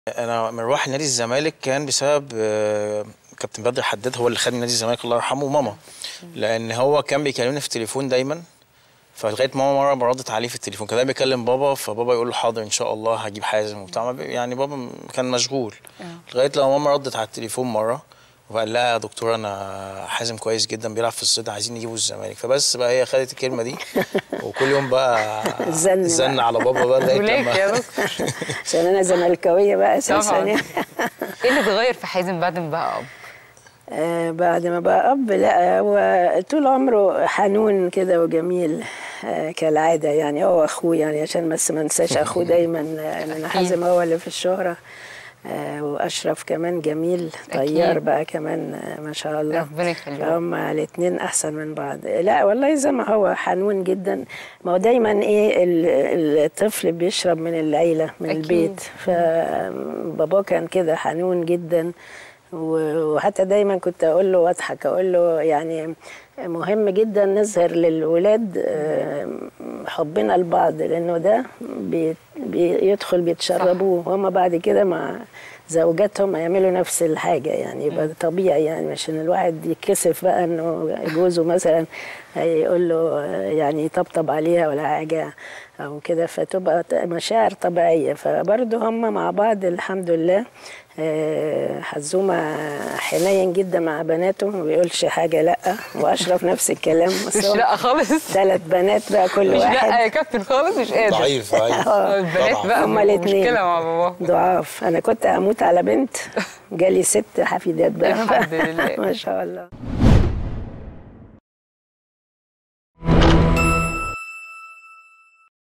انا مروح نادي الزمالك كان بسبب آه، كابتن بدر حداد هو اللي خدني نادي الزمالك الله يرحمه وماما لان هو كان بيكلمني في التليفون دايما فلغايه ماما مره ما ردت عليه في التليفون كان دايما بيكلم بابا فبابا يقول له حاضر ان شاء الله هجيب حازم وبتاع ما بي- يعني بابا كان مشغول لغايه لما ماما ردت على التليفون مره وقال لها يا دكتوره انا حازم كويس جدا بيلعب في الصيد عايزين نجيبه الزمالك فبس بقى هي خدت الكلمه دي وكل يوم بقى زن زن بقى. على بابا بقى لغايه وليك لما يا دكتور عشان انا زملكاويه بقى اساسا طبعا يعني ايه اللي اتغير في حازم بعد ما بقى اب؟ آه، بعد ما بقى اب لا هو طول عمره حنون كده وجميل آه، كالعاده يعني هو اخوه يعني عشان بس ما انساش اخوه دايما آه، لان حازم هو اللي في الشهره آه، واشرف كمان جميل طيار أكيد. بقى كمان آه، ما شاء الله ربنا يخليهم. هم الاثنين احسن من بعض لا والله زي ما هو حنون جدا ما هو دايما ايه ال- الطفل بيشرب من العيله من أكيد. البيت فبابا كان كده حنون جدا و- وحتى دايما كنت اقول له واضحك اقول له يعني مهم جدا نظهر للولاد آه، حبنا لبعض لانه ده بي- بيدخل بيتشربوه وهم بعد كده مع زوجاتهم هيعملوا نفس الحاجة يعني يبقى ده طبيعي يعني عشان الواحد يتكسف بقى انه جوزه مثلا هيقول له آه، يعني يطبطب عليها ولا حاجة او كده فتبقى ت- مشاعر طبيعية فبرضه هم مع بعض الحمد لله آه، حزومة حنين جدا مع بناته ما بيقولش حاجة لا واشرف نفس الكلام بس مش هو لا خالص ثلاث بنات بقى كل مش لا واحد يا كابتن خالص مش قادر ضعيف ضعيف آه، البنات طبعاً. بقى هما بيبقوا الاثنين مشكله مع باباهم ضعاف انا كنت اموت على بنت جالي ست حفيدات بقى الحمد لله. ما شاء الله